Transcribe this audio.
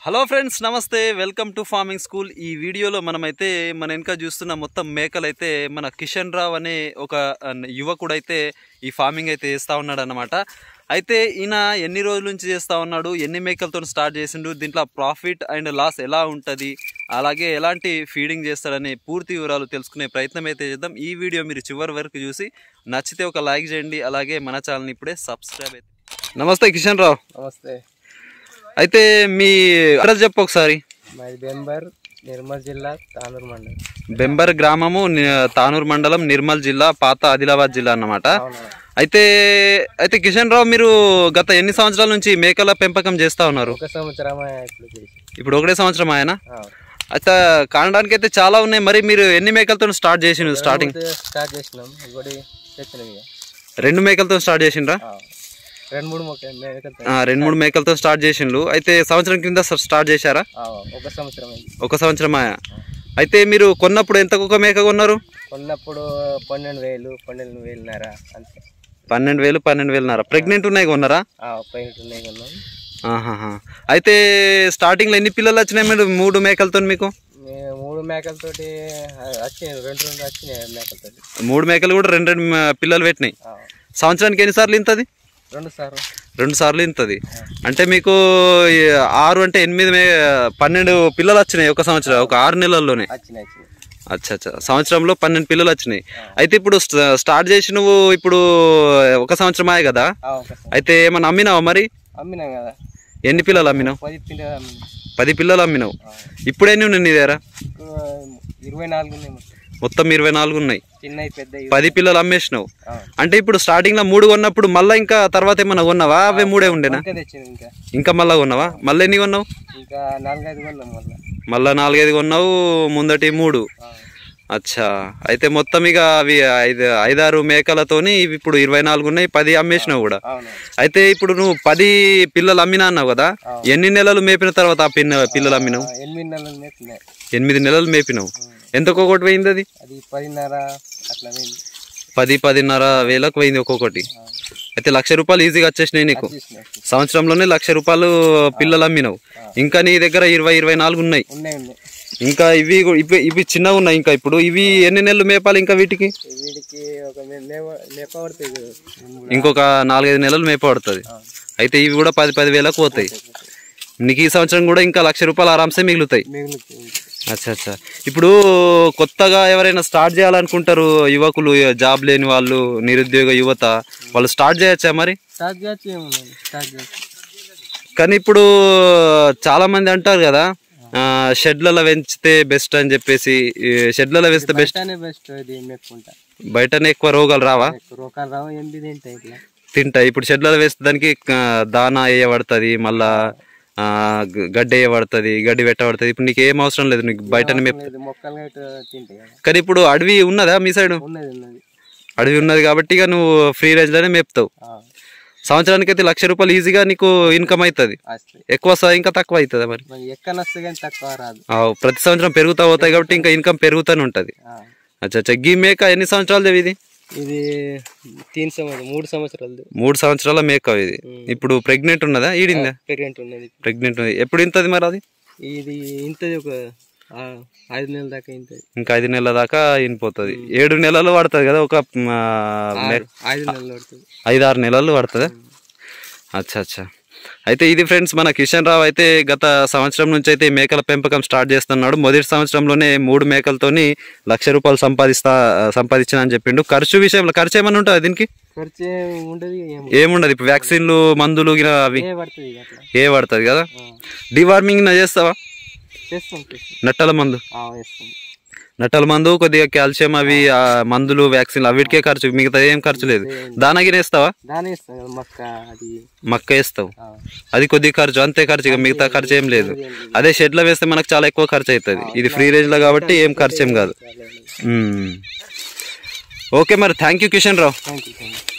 Hello friends నమస్తే welcome to farming school ఈ వీడియోలో మనమైతే మన వెనక చూస్తున్న మొత్తం మేకలు అయితే మన కిషన్ రావు అనే ఒక ఆ, యువకుడు అయితే ఈ ఫార్మింగ్ అయితే చేస్తూ ఉన్నాడు అనమాట అయితే ఈయన ఎన్ని రోజుల నుంచి చేస్తూ ఉన్నాడు ఎన్ని మేకలతో స్టార్ట్ చేసిండు దీంట్లో ప్రాఫిట్ అండ్ లాస్ ఎలా ఉంటుంది అలాగే ఎలాంటి ఫీడింగ్ చేస్తాడని పూర్తి వివరాలు తెలుసుకునే ప్రయత్నం అయితే చేద్దాం ఈ వీడియో మీరు చివరి వరకు చూసి నచ్చితే ఒక లైక్ చేయండి అలాగే మన ఛానల్ని ఇప్పుడే సబ్స్క్రైబ్ అయితే నమస్తే కిషన్ రావు నమస్తే అయితే మీ అడ్రస్ చెప్పు ఒకసారి మాది బెంబర్ నిర్మల్ జిల్లా తానూరు మండలం బెంబర్ గ్రామము ని- తానూరు మండలం నిర్మల్ జిల్లా పాత ఆదిలాబాద్ జిల్లా అన్నమాట అవునా అయితే అయితే కిషన్ రావు మీరు గత ఎన్ని సంవత్సరాల నుంచి మేకల పెంపకం చేస్తా ఉన్నారు ఒక సంవత్సరం ఇప్పుడు చేసి ఇప్పుడు ఒకటే సంవత్సరం ఆయన ఆ. అయితే కానడానికి అయితే చాలా ఉన్నాయి మరి మీరు ఎన్ని మేకలతో స్టార్ట్ చేసిండ్రు స్టార్టింగ్ ఒకటి స్టార్ట్ చేసినాం ఇంకోటి తెచ్చినాం ఇక రెండు మేకలతో స్టార్ట్ చేసిండ్రా ఆ. రెండు మూడు మొక్క మేకలు ఆ, రెండు మూడు మేకలతో స్టార్ట్ చేసిండ్రు అయితే సంవత్సరం కింద స్టార్ట్ చేశారా ఆ, ఒక సంవత్సరం అయింది ఒక సంవత్సరం ఆయా అయితే మీరు కొన్నప్పుడు ఎంత ఒక మేక కొన్నారు కొన్నప్పుడు పన్నెండు వేలు పన్నెండు వేలున్నర అంతే పన్నెండు వేలు పన్నెండు వేలున్నర ప్రెగ్నెంట్ ఉన్నాయి కొన్నారా ఆ, పైన ఉన్నాయి కొన్నాం ఆహాహా. అయితే స్టార్టింగ్లో ఎన్ని పిల్లలు వచ్చినాయి మీరు మూడు మేకలతో మీకు మేము మూడు మేకలతోటి ఆ, వచ్చినాయి రెండు రెండు వచ్చినాయి మేకలతోటి మూడు మేకలు కూడా రెండు రెండు మ- పిల్లలు పెట్టినాయి ఆ. సంవత్సరానికి ఎన్నిసార్లు ఇంతది రెండు సార్లు రెండు సార్లు ఇంతది అంటే మీకు ఈ ఆరు అంటే ఎనిమిది మే పన్నెండు పిల్లలు వచ్చినాయి ఒక సంవత్సరం ఒక ఆరు నెలల్లోనే వచ్చినాయి వచ్చినాయి అచ్చా అచ్చా సంవత్సరంలో పన్నెండు పిల్లలు వచ్చినాయి అయితే ఇప్పుడు స్ట- స్టార్ట్ చేసి నువ్వు ఇప్పుడు ఒక సంవత్సరం అయ్యాయి కదా ఆ, ఒక సంవత్సరం అయితే ఏమన్నా అమ్మినావా మరి అమ్మినాం కదా ఎన్ని పిల్లలు అమ్మినావు పది పిండి అమ్మినాం పది పిల్లలు అమ్మినావు ఇప్పుడు ఎన్ని ఉన్నాయి నీ దగ్గర ఇప్పుడు ఇరవై నాలుగు ఉన్నాయి మొత్తం మొత్తం ఇరవై నాలుగు ఉన్నాయి చిన్నవి పెద్దవి పది పిల్లలు అమ్మేసినావు ఆ. అంటే ఇప్పుడు స్టార్టింగ్ లో మూడు కొన్నప్పుడు మళ్ళీ ఇంకా తర్వాత ఏమన్నా కొన్నావా అవే మూడే ఉండేనా ఇంకా తెచ్చింది ఇంకా ఇంకా మళ్ళా కొన్నావా మళ్ళీ ఎన్ని కొన్నావు ఇంకా నాలుగైదు కొన్నాం మళ్ళీ మళ్ళా నాలుగైదు కొన్నావు ముందటి మూడు అచ్చా అయితే మొత్తం ఇక అవి ఐదు ఐదారు మేకలతోని ఇవి ఇప్పుడు ఇరవై నాలుగు ఉన్నాయి పది అమ్మేసినావు కూడా అవును అయితే ఇప్పుడు నువ్వు పది పిల్లలు అమ్మినా అన్నావు కదా ఎన్ని నెలలు మేపిన తర్వాత ఆ పిన్న పిల్లలు అమ్మినావు ఆ, ఎనిమిది నెలలు మేపుతున్నాయి ఎనిమిది నెలలు మేపినావు ఎంతకు ఒకటి పోయింది అది అది పదిన్నర అట్లా పోయింది పది పదిన్నర వేలకు పోయింది ఒక్కొక్కటి అయితే లక్ష రూపాయలు ఈజీగా వచ్చేసినాయి నీకు తీసినాయి సంవత్సరంలోనే లక్ష రూపాయలు పిల్లలు అమ్మినావు ఇంకా నీ దగ్గర ఇరవై ఇరవై నాలుగు ఉన్నాయి ఉన్నాయి ఉన్నాయి ఇంకా ఇవి గు- ఇవి ఇవి చిన్నగా ఉన్నాయి ఇంకా ఇప్పుడు ఇవి ఎన్ని నెలలు మేపాలి ఇంకా వీటికి వీడికి ఒక మే- మేప మేపబడుతుంది కదా. రెండు- ఇంకొక నాలుగైదు నెలలు మేపడుతుంది అయితే ఇవి కూడా పది పది వేలకు పోతాయి నీకు ఈ సంవత్సరం కూడా ఇంకా లక్ష రూపాయలు ఆరామ్సే మిగులుతాయి మిగులుతుంది అచ్చా అచ్చా ఇప్పుడు కొత్తగా ఎవరైనా స్టార్ట్ చేయాలనుకుంటారు యువకులు జాబ్ లేని వాళ్ళు నిరుద్యోగ యువత వాళ్ళు స్టార్ట్ చేయొచ్చా మరి స్టార్ట్ చేయొచ్చు ఏమున్నది స్టార్ట్ చేయొచ్చు కానీ ఇప్పుడు చాలా మంది అంటారు కదా ఆ, షెడ్లలో పెంచితే బెస్ట్ అని చెప్పేసి ఈ షెడ్లలో వేస్తే బెస్ట్ బెస్ట్నే బెస్ట్ ఇది మేపుకుంటా బయటనే ఎక్కువ రోగాలు రావా రోకాలు రావు ఎంపీ తింటాయి ఇట్లా తింటాయి ఇప్పుడు షెడ్లలో వేస్తే దానికి ఆ, దానా వేయబడుతుంది మళ్ళా ఆ, గ- గడ్డి వేయబడుతుంది గడ్డి పెట్టబడుతుంది ఇప్పుడు నీకు ఏం అవసరం లేదు నీకు బయటనే మేపు ఇది మొక్కలు గట్ట తింటాయి కదా కానీ ఇప్పుడు అడవి ఉన్నదా మీ సైడ్ ఉన్నది ఉన్నది అడవి ఉన్నది కాబట్టి ఇక నువ్వు ఫ్రీ రేంజ్లోనే మేపుతావు ఆ, సంవత్సరానికి అయితే లక్ష రూపాయలు ఈజీగా నీకు ఇన్కమ్ అవుతుంది వస్తాయి ఎక్కువ వస్తుందా ఇంకా తక్కువ అవుతుందా మరి మరి ఎక్కడ వస్తే కానీ తక్కువ రాదు ఆ, ప్రతి సంవత్సరం పెరుగుతా పోతాయి కాబట్టి ఇంకా ఇన్కమ్ పెరుగుతూనే ఉంటుంది ఆ. అచ్చా అచ్చా గీ మేక ఎన్ని సంవత్సరాలు ఇది ఇది తీన్ సంవత్సరం మూడు సంవత్సరాలు మూడు సంవత్సరాల మేక ఇది ఇప్పుడు ప్రెగ్నెంట్ ఉన్నదా ఈడిందా ప్రెగ్నెంట్ ఉన్నది ప్రెగ్నెంట్ ఉంది ఎప్పుడు ఇంతది మరి అది ఇది ఇంతది ఒక ఆ, ఐదు నెలల దాకా ఇంతది ఇంకా ఐదు నెలల దాకా ఇనిపోతుంది ఏడు నెలలు పడుతుంది కదా ఒక మ్, ఆ, మే- ఐదు నెలలు పడుతుంది ఐదు ఆరు నెలలు పడుతుందా అచ్చా అచ్చా అయితే ఇది ఫ్రెండ్స్ మన కిషన్ రావు అయితే గత సంవత్సరం నుంచి అయితే ఈ మేకల పెంపకం స్టార్ట్ చేస్తున్నాడు మొదటి సంవత్సరంలోనే మూడు మేకలతోని లక్ష రూపాయలు సంపాదిస్తా సంపాదించిన అని చెప్పిండు ఖర్చు విషయంలో ఖర్చు ఏమైనా ఉంటుంది దీనికి ఖర్చు ఉండదు ఏం ఏముండదు ఇప్పుడు వ్యాక్సిన్లు మందులు గిన అవి ఏ పడుతుంది ఇక అట్లా ఏ పడుతుంది కదా ఆ. డివార్మింగ్ నా చేస్తావా చేస్తాం చేస్తాం నట్టల మందు ఆ, వేస్తాం నట్టల మందు కొద్దిగా కాల్షియం అవి ఆ, మందులు వ్యాక్సిన్లు అవిటికే ఖర్చు మిగతా ఏం ఖర్చు లేదు దానగిన వేస్తావా దాని వేస్తాం కదా మక్క అది మక్క వేస్తావు ఆ, అది కొద్దిగా ఖర్చు అంతే ఖర్చు ఇక మిగతా ఖర్చు ఏం లేదు అదే షెడ్లో వేస్తే మనకు చాలా ఎక్కువ ఖర్చు అవుతుంది ఇది ఫ్రీ రేంజ్ లో కాబట్టి ఏం ఖర్చు ఏం కాదు మ్మ్. ఓకే మరి thank you Kishan Rao thank you thank you